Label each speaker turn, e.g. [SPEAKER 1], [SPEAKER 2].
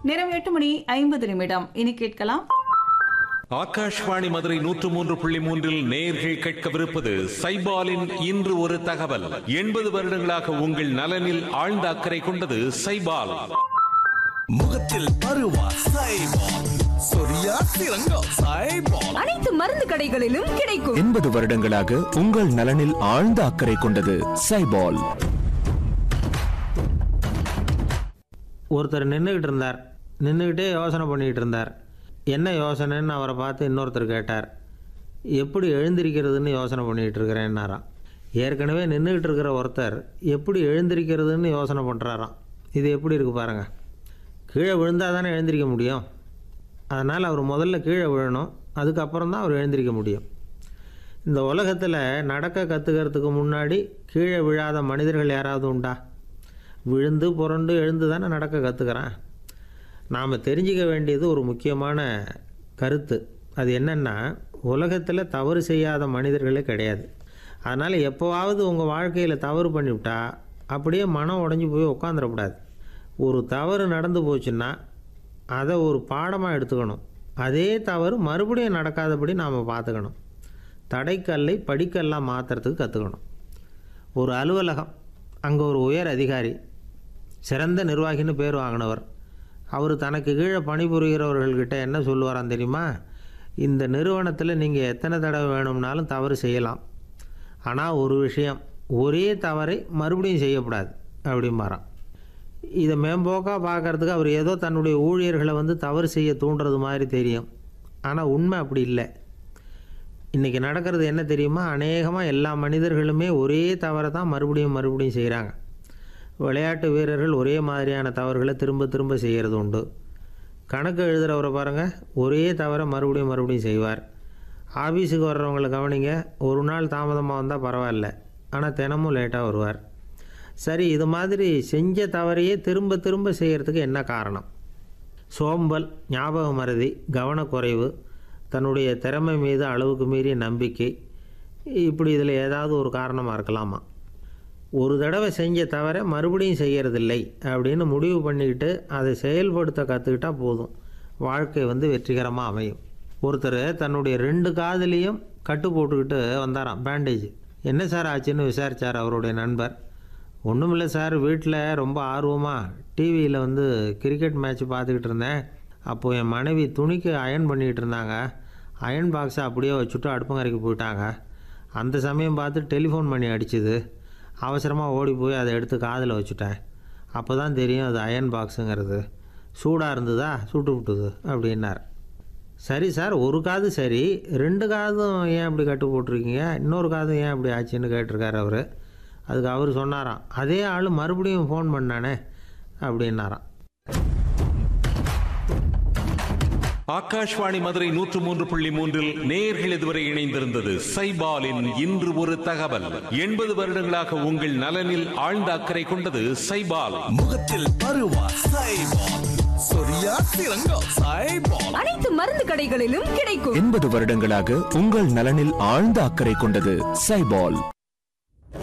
[SPEAKER 1] நேரம் எட்டு மணி ஐம்பது நிமிடம் இனி கேட்கலாம்
[SPEAKER 2] ஆகாஷ்வாணி மதுரை நூற்று மூன்று புள்ளி மூன்றில் நேர்கள் கேட்கவிருப்பது சைபாலின் இன்று ஒரு தகவல் எண்பது வருடங்களாக உங்கள் நலனில் ஆழ்ந்த அக்கறை கொண்டது சைபால்
[SPEAKER 3] முகத்தில் பருவா சைபால் சொரியா சிறங்கோ சைபால்
[SPEAKER 4] அனைத்து மருந்து கடைகளிலும் கிடைக்கும்
[SPEAKER 5] எண்பது வருடங்களாக உங்கள் நலனில் ஆழ்ந்த அக்கறை கொண்டது சைபால்
[SPEAKER 6] ஒருத்தர் நின்றுக்கிட்டு இருந்தார் நின்றுக்கிட்டே யோசனை பண்ணிக்கிட்டு இருந்தார் என்ன யோசனைன்னு அவரை பார்த்து இன்னொருத்தர் கேட்டார் எப்படி எழுந்திருக்கிறதுன்னு யோசனை பண்ணிக்கிட்டு இருக்கிறேன்னாராம் ஏற்கனவே நின்றுக்கிட்டு இருக்கிற ஒருத்தர் எப்படி எழுந்திருக்கிறதுன்னு யோசனை பண்ணுறாராம் இது எப்படி இருக்குது பாருங்கள் கீழே விழுந்தால் தானே எழுந்திருக்க முடியும் அதனால் அவர் முதல்ல கீழே விழணும் அதுக்கப்புறம் தான் அவர் எழுந்திருக்க முடியும் இந்த உலகத்தில் நடக்க கற்றுக்கிறதுக்கு முன்னாடி கீழே விழாத மனிதர்கள் யாராவது உண்டா விழுந்து புரண்டு எழுந்து தானே நடக்க கற்றுக்கிறேன் நாம் தெரிஞ்சிக்க வேண்டியது ஒரு முக்கியமான கருத்து அது என்னென்னா உலகத்தில் தவறு செய்யாத மனிதர்களே கிடையாது அதனால் எப்போவாவது உங்கள் வாழ்க்கையில் தவறு பண்ணிவிட்டா அப்படியே மனம் உடஞ்சி போய் உட்காந்துடக்கூடாது ஒரு தவறு நடந்து போச்சுன்னா அதை ஒரு பாடமாக எடுத்துக்கணும் அதே தவறு மறுபடியும் நடக்காதபடி நாம் பார்த்துக்கணும் தடைக்கல்லை படிக்கல்லாம் மாற்றுறதுக்கு கற்றுக்கணும் ஒரு அலுவலகம் அங்கே ஒரு உயர் அதிகாரி சிறந்த நிர்வாகின்னு பேர் வாங்கினவர் அவர் தனக்கு கீழே பணிபுரிகிறவர்கள்கிட்ட என்ன சொல்லுவாராம் தெரியுமா இந்த நிறுவனத்தில் நீங்கள் எத்தனை தடவை வேணும்னாலும் தவறு செய்யலாம் ஆனால் ஒரு விஷயம் ஒரே தவறை மறுபடியும் செய்யக்கூடாது அப்படிம்பாராம் இதை மேம்போக்காக பார்க்கறதுக்கு அவர் ஏதோ தன்னுடைய ஊழியர்களை வந்து தவறு செய்ய தூண்டுறது மாதிரி தெரியும் ஆனால் உண்மை அப்படி இல்லை இன்றைக்கி நடக்கிறது என்ன தெரியுமா அநேகமாக எல்லா மனிதர்களுமே ஒரே தவறை தான் மறுபடியும் மறுபடியும் செய்கிறாங்க விளையாட்டு வீரர்கள் ஒரே மாதிரியான தவறுகளை திரும்ப திரும்ப செய்கிறது உண்டு கணக்கு எழுதுகிறவரை பாருங்கள் ஒரே தவறை மறுபடியும் மறுபடியும் செய்வார் ஆஃபீஸுக்கு வர்றவங்களை கவனிங்க ஒரு நாள் தாமதமாக வந்தால் பரவாயில்ல ஆனால் தினமும் லேட்டாக வருவார் சரி இது மாதிரி செஞ்ச தவறையே திரும்ப திரும்ப செய்கிறதுக்கு என்ன காரணம் சோம்பல் ஞாபக மறதி கவனக்குறைவு தன்னுடைய திறமை மீது அளவுக்கு மீறிய நம்பிக்கை இப்படி இதில் ஏதாவது ஒரு காரணமாக இருக்கலாமா ஒரு தடவை செஞ்ச தவிர மறுபடியும் செய்யறதில்லை அப்படின்னு முடிவு பண்ணிக்கிட்டு அதை செயல்படுத்த கற்றுக்கிட்டா போதும் வாழ்க்கை வந்து வெற்றிகரமாக அமையும் ஒருத்தர் தன்னுடைய ரெண்டு காதுலேயும் கட்டு போட்டுக்கிட்டு வந்தாராம் பேண்டேஜ் என்ன சார் ஆச்சுன்னு விசாரித்தார் அவருடைய நண்பர் ஒன்றுமில்லை சார் வீட்டில் ரொம்ப ஆர்வமாக டிவியில் வந்து கிரிக்கெட் மேட்ச் பார்த்துக்கிட்டு இருந்தேன் அப்போது என் மனைவி துணிக்கு அயன் பண்ணிக்கிட்டு இருந்தாங்க அயன் பாக்ஸை அப்படியே வச்சுட்டு அடுப்பங்கரைக்கு போயிட்டாங்க அந்த சமயம் பார்த்து டெலிஃபோன் பண்ணி அடிச்சுது அவசரமாக ஓடி போய் அதை எடுத்து காதில் வச்சுட்டேன் அப்போ தான் தெரியும் அது அயன் பாக்ஸுங்கிறது சூடாக இருந்ததா சுட்டு விட்டுது அப்படின்னார் சரி சார் ஒரு காது சரி ரெண்டு காதும் ஏன் அப்படி கட்டு போட்டிருக்கீங்க இன்னொரு காதும் ஏன் அப்படி ஆச்சுன்னு கேட்டிருக்காரு அவர் அதுக்கு அவர் சொன்னாராம் அதே ஆள் மறுபடியும் ஃபோன் பண்ணானே அப்படின்னாராம்
[SPEAKER 2] ஆகாஷ்வாணி மதுரை நூற்று மூன்று புள்ளி மூன்றில் நேர்கள் இதுவரை இணைந்திருந்தது சைபாலின் இன்று ஒரு தகவல் எண்பது வருடங்களாக உங்கள் நலனில் ஆழ்ந்த அக்கறை கொண்டது சைபால்
[SPEAKER 3] முகத்தில் பருவா சைபால் சொரியா சிறங்கோ சைபால்
[SPEAKER 4] அனைத்து மருந்து கடைகளிலும் கிடைக்கும்
[SPEAKER 5] எண்பது வருடங்களாக உங்கள் நலனில் ஆழ்ந்த அக்கறை கொண்டது சைபால்